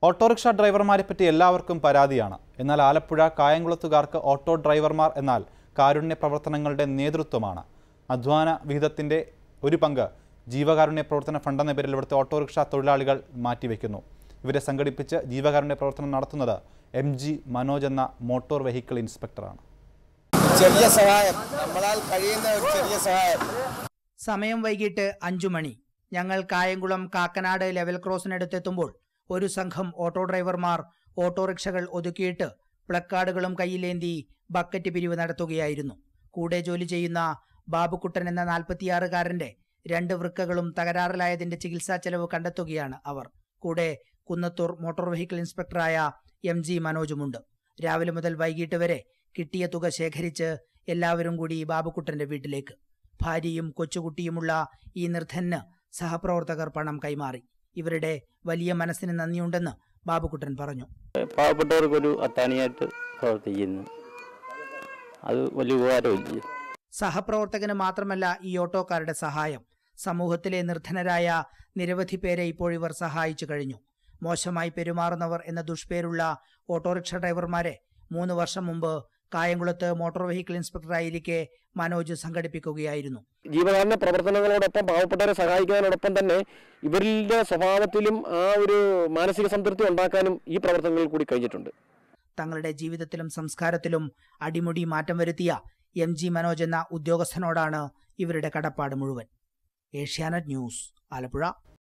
autorickshaw ഡ്രൈവർമാരെ പറ്റി എല്ലാവർക്കും പരാതിയാണ് എന്നാൽ ആലപ്പുഴ കായംകുളത്തുകാർക്ക് ഓട്ടോ ഡ്രൈവർമാർ എന്നാൽ കാരുണ്യ പ്രവർത്തനങ്ങളുടെ നേതൃത്വമാണ് അധ്വാന വിഹിതത്തിൻ്റെ ഒരു പങ്ക് ജീവകാരുണ്യ പ്രവർത്തന ഫണ്ട് എന്ന പേരിൽ ഇവിടുത്തെ ഓട്ടോറിക്ഷ തൊഴിലാളികൾ മാറ്റിവെക്കുന്നു ഇവരെ സംഘടിപ്പിച്ച് ജീവകാരുണ്യ പ്രവർത്തനം നടത്തുന്നത് എം ജി മനോജ് എന്ന മോട്ടോർ വെഹിക്കിൾ ഇൻസ്പെക്ടറാണ് ചെറിയ സഹായം നമ്മളാൽ കഴിയുന്ന ഒരു ചെറിയ സഹായം സമയം വൈകിട്ട് അഞ്ചു മണി ഞങ്ങൾ കായംകുളം കാക്കനാട് ലെവൽ ക്രോസിനടുത്തെത്തുമ്പോൾ ഒരു സംഘം ഓട്ടോ ഡ്രൈവർമാർ ഓട്ടോറിക്ഷകൾ ഒതുക്കിയിട്ട് പ്ലക്കാർഡുകളും കയ്യിലേന്തി ബക്കറ്റ് പിരിവ് നടത്തുകയായിരുന്നു കൂടെ ജോലി ചെയ്യുന്ന ബാബുക്കുട്ടൻ എന്ന നാൽപ്പത്തിയാറുകാരന്റെ രണ്ട് വൃക്കകളും തകരാറിലായതിന്റെ ചികിത്സാ ചെലവ് കണ്ടെത്തുകയാണ് അവർ കൂടെ കുന്നത്തൂർ മോട്ടോർ വെഹിക്കിൾ ഇൻസ്പെക്ടറായ എം ജി മനോജുമുണ്ട് രാവിലെ മുതൽ വൈകിട്ട് വരെ കിട്ടിയ തുക ശേഖരിച്ച് എല്ലാവരും കൂടി ബാബുക്കുട്ടന്റെ വീട്ടിലേക്ക് ഭാര്യയും കൊച്ചുകുട്ടിയുമുള്ള ഈ നിർധന് സഹപ്രവർത്തകർ പണം കൈമാറി ഇവരുടെ വലിയ മനസ്സിന് നന്ദിയുണ്ടെന്ന് ബാബുക്കുട്ടൻ പറഞ്ഞു പാവപ്പെട്ടവർക്കൊരു അത്താണിയായിട്ട് പ്രവർത്തിക്കുന്നു അത് വലിയ ഉപകാരമില്ല സഹപ്രവർത്തകന് മാത്രമല്ല ഈ ഓട്ടോക്കാരുടെ സഹായം സമൂഹത്തിലെ നിർധനരായ നിരവധി പേരെ ഇപ്പോൾ ഇവർ സഹായിച്ചു കഴിഞ്ഞു മോശമായി പെരുമാറുന്നവർ എന്ന ദുഷ്പേരുള്ള ഓട്ടോറിക്ഷ ഡ്രൈവർമാരെ മൂന്ന് വർഷം മുമ്പ് കായംകുളത്ത് മോട്ടോർ വെഹിക്കിൾ ഇൻസ്പെക്ടറായിരിക്കെ മനോജ് സംഘടിപ്പിക്കുകയായിരുന്നു ജീവകാരുണ്യ പ്രവർത്തനങ്ങളോടൊപ്പം പാവപ്പെട്ടവരെ സഹായിക്കുന്നതിനോടൊപ്പം തന്നെ ഇവരുടെ സ്വഭാവത്തിലും ആ ഒരു മാനസിക സംതൃപ്തി ഉണ്ടാക്കാനും ഈ പ്രവർത്തനങ്ങളിൽ കൂടി കഴിഞ്ഞിട്ടുണ്ട് തങ്ങളുടെ ജീവിതത്തിലും സംസ്കാരത്തിലും അടിമുടി മാറ്റം വരുത്തിയ എം ജി മനോജ് എന്ന ഉദ്യോഗസ്ഥനോടാണ് ഇവരുടെ കടപ്പാട് മുഴുവൻ ഏഷ്യാനെറ്റ് ന്യൂസ് ആലപ്പുഴ